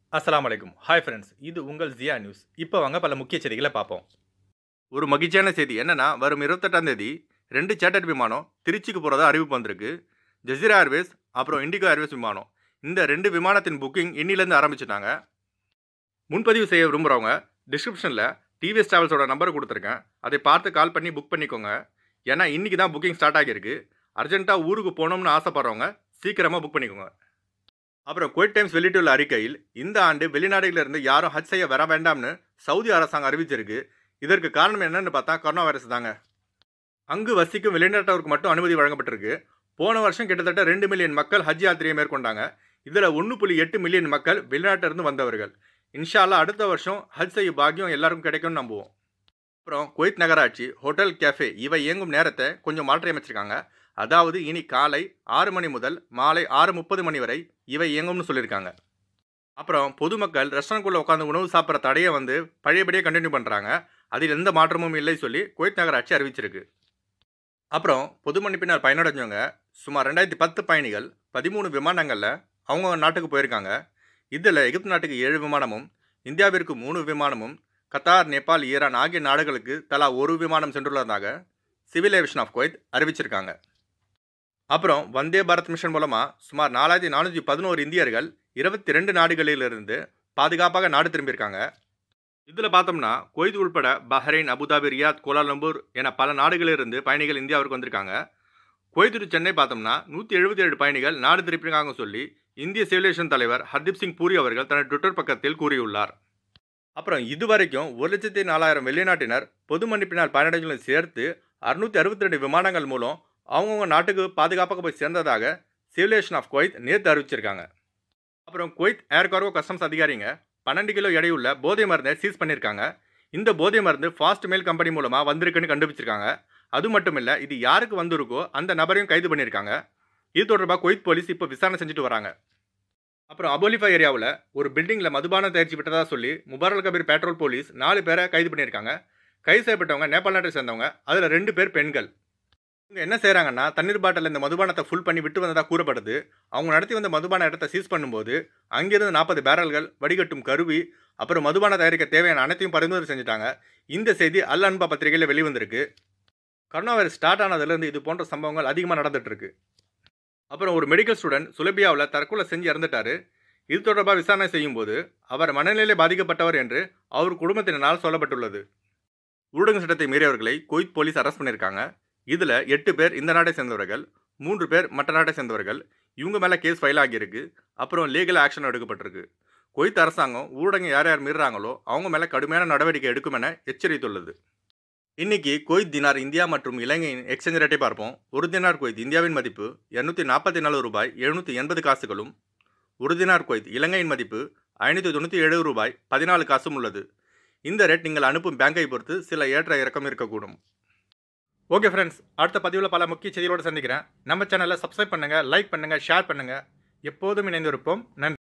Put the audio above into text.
அஸ்ஸலாமு அலைக்கும் hi friends இது உங்கள் ஜியா நியூஸ் இப்போ வாங்க பல முக்கிய செய்திகளை பார்ப்போம் ஒரு மகிழ்ச்சியான செய்தி என்னன்னா வரும் இருபத்தெட்டாம் தேதி ரெண்டு சேட்டர் விமானம் திருச்சிக்கு போகிறதா அறிவிப்பு வந்திருக்கு ஜசீரா ஏர்வேஸ் அப்புறம் இண்டிகோ ஏர்வேஸ் விமானம் இந்த ரெண்டு விமானத்தின் புக்கிங் இன்னிலேருந்து ஆரம்பிச்சிட்டாங்க முன்பதிவு செய்ய விரும்புகிறவங்க டிஸ்கிரிப்ஷனில் டிவிஎஸ் ட்ராவல்ஸோட நம்பர் கொடுத்துருக்கேன் அதை பார்த்து கால் பண்ணி புக் பண்ணிக்கோங்க ஏன்னா இன்றைக்கி தான் புக்கிங் ஸ்டார்ட் ஆகியிருக்கு அர்ஜென்ட்டாக ஊருக்கு போகணும்னு ஆசைப்படுறவங்க சீக்கிரமாக புக் பண்ணிக்கோங்க அப்புறம் குவைட் டைம்ஸ் வெளியிட்டுள்ள அறிக்கையில் இந்த ஆண்டு வெளிநாடுகளிலிருந்து யாரும் ஹஜ் செய்ய வர வேண்டாம்னு சவுதி அரசாங்கம் அறிவிச்சிருக்கு இதற்கு காரணம் என்னன்னு பார்த்தா கொரோனா வைரஸ் தாங்க அங்கு வசிக்கும் வெளிநாட்டவருக்கு மட்டும் அனுமதி வழங்கப்பட்டிருக்கு போன வருஷம் கிட்டத்தட்ட ரெண்டு மில்லியன் மக்கள் ஹஜ் யாத்திரையை மேற்கொண்டாங்க இதில் ஒன்று புள்ளி எட்டு மில்லியன் மக்கள் வெளிநாட்டிலிருந்து வந்தவர்கள் இன்ஷா அல்லாஹ் அடுத்த வருஷம் ஹஜ் செய்ய பாக்கியம் எல்லாருக்கும் கிடைக்கும்னு நம்புவோம் அப்புறம் குவைத் நகராட்சி ஹோட்டல் கேஃபே இவை இயங்கும் நேரத்தை கொஞ்சம் மாற்றியமைச்சிருக்காங்க அதாவது இனி காலை ஆறு மணி முதல் மாலை ஆறு முப்பது மணி வரை இவை இயங்கும்னு சொல்லியிருக்காங்க அப்புறம் பொதுமக்கள் ரெஸ்டாரண்ட்குள்ளே உட்காந்து உணவு சாப்பிட்ற தடையை வந்து பழையபடியே கண்டினியூ பண்ணுறாங்க அதில் எந்த மாற்றமும் இல்லை சொல்லி குவைத் நகராட்சி அறிவிச்சிருக்கு அப்புறம் பொது மன்னிப்பினர் பயனடைஞ்சவங்க சுமார் ரெண்டாயிரத்தி பத்து பயணிகள் பதிமூணு விமானங்களில் அவங்க நாட்டுக்கு போயிருக்காங்க இதில் எகிப்து நாட்டுக்கு ஏழு விமானமும் இந்தியாவிற்கு மூணு விமானமும் கத்தார் நேபாள் ஈரான் ஆகிய நாடுகளுக்கு தலா ஒரு விமானம் சென்றுள்ளதாக சிவில் ஏவியேஷன் ஆஃப் குவைத் அறிவிச்சிருக்காங்க அப்புறம் வந்தே பாரத் மிஷன் மூலமாக சுமார் நாலாயிரத்தி நானூற்றி பதினோரு இந்தியர்கள் இருபத்தி ரெண்டு நாடுகளிலிருந்து பாதுகாப்பாக நாடு திரும்பியிருக்காங்க இதில் பார்த்தோம்னா குவைத் உள்பட பஹ்ரைன் அபுதாபி ரியாத் கோலாலம்பூர் என பல நாடுகளிலிருந்து பயணிகள் இந்தியாவிற்கு வந்திருக்காங்க குவைத் டு சென்னை பார்த்தோம்னா நூற்றி எழுபத்தி ஏழு பயணிகள் நாடு திருப்பியிருக்காங்க சொல்லி இந்திய சிவிலேஷன் தலைவர் ஹர்தீப் சிங் பூரி அவர்கள் தனது ட்விட்டர் பக்கத்தில் கூறியுள்ளார் அப்புறம் இதுவரைக்கும் ஒரு லட்சத்தி நாலாயிரம் வெளிநாட்டினர் பொது மன்னிப்பினால் பயனடைகளை சேர்த்து அறுநூற்றி அறுபத்தி ரெண்டு விமானங்கள் மூலம் அவங்கவுங்க நாட்டுக்கு பாதுகாப்பாக போய் சேர்ந்ததாக சிவிலேஷன் ஆஃப் குவைத் நேற்று அறிவிச்சிருக்காங்க அப்புறம் குவைத் ஏர் கார்கோ கஸ்டம்ஸ் அதிகாரிங்க பன்னெண்டு கிலோ எடையுள்ள போதை மருந்தை சீஸ் பண்ணியிருக்காங்க இந்த போதை மருந்து ஃபாஸ்ட் மெயில் கம்பெனி மூலமாக வந்திருக்குன்னு கண்டுபிடிச்சிருக்காங்க அது மட்டும் இல்லை இது யாருக்கு வந்திருக்கோ அந்த நபரையும் கைது பண்ணியிருக்காங்க இது தொடர்பாக குவைத் போலீஸ் இப்போ விசாரணை செஞ்சுட்டு வராங்க அப்புறம் அபோலிஃபா ஏரியாவில் ஒரு பில்டிங்கில் மதுபானம் தயாரிச்சு விட்டதா சொல்லி முபாரல் கபீர் பெட்ரோல் போலீஸ் நாலு பேரை கைது பண்ணியிருக்காங்க கைது செய்யப்பட்டவங்க நேபாள் நாட்டை சேர்ந்தவங்க அதில் ரெண்டு பேர் பெண்கள் இவங்க என்ன செய்கிறாங்கன்னா தண்ணீர் பாட்டில் இந்த மதுபானத்தை ஃபுல் பண்ணி விட்டு வந்ததாக கூறப்படுது அவங்க நடத்தி வந்த மதுபான இடத்த சீஸ் பண்ணும்போது அங்கிருந்து நாற்பது பேரல்கள் வடிகட்டும் கருவி அப்புறம் மதுபானம் தயாரிக்க தேவையான அனைத்தையும் பரிந்துரை செஞ்சுட்டாங்க இந்த செய்தி அல் அன்பா பத்திரிகையில் வெளிவந்திருக்கு கரோனா வைரஸ் ஸ்டார்ட் ஆனதுலேருந்து இது போன்ற சம்பவங்கள் அதிகமாக நடந்துட்டு இருக்கு அப்புறம் ஒரு மெடிக்கல் ஸ்டூடெண்ட் சுலபியாவில் தற்கொலை செஞ்சு இறந்துட்டாரு இது தொடர்பாக விசாரணை செய்யும்போது அவர் மனநிலை பாதிக்கப்பட்டவர் என்று அவர் குடும்பத்தினரால் சொல்லப்பட்டுள்ளது ஊடக சட்டத்தை மீறியவர்களை குவைத் போலீஸ் அரெஸ்ட் பண்ணியிருக்காங்க இதில் எட்டு பேர் இந்த நாட்டை சேர்ந்தவர்கள் மூன்று பேர் மற்ற நாட்டை சேர்ந்தவர்கள் இவங்க மேலே கேஸ் ஃபைல் ஆகியிருக்கு அப்புறம் லீகல் ஆக்ஷன் எடுக்கப்பட்டிருக்கு குவைத் அரசாங்கம் ஊடகம் யார் யார் மீறுறாங்களோ அவங்க மேலே கடுமையான நடவடிக்கை எடுக்கும் என எச்சரித்துள்ளது இன்னைக்கு குவைத் தினார் இந்தியா மற்றும் இலங்கையின் எக்ஸ்சேஞ்ச் ரேட்டை பார்ப்போம் ஒரு தினார் குவைத் இந்தியாவின் மதிப்பு இரநூத்தி நாற்பத்தி நாலு ரூபாய் எழுநூற்றி எண்பது காசுகளும் ஒரு தினார் குவைத் இலங்கையின் மதிப்பு ஐநூற்றி தொண்ணூற்றி ஏழு ரூபாய் பதினாலு காசும் உள்ளது இந்த ரேட் நீங்கள் அனுப்பும் பேங்கை பொறுத்து சில ஏற்ற இறக்கம் இருக்கக்கூடும் ஓகே ஃப்ரெண்ட்ஸ் அடுத்த பதிவில் பல முக்கிய செய்திகளோடு சந்திக்கிறேன் நம்ம சேனலை சப்ஸ்கிரைப் பண்ணுங்கள் லைக் பண்ணுங்கள் ஷேர் பண்ணுங்கள் எப்போதும் இணைந்திருப்போம் நன்றி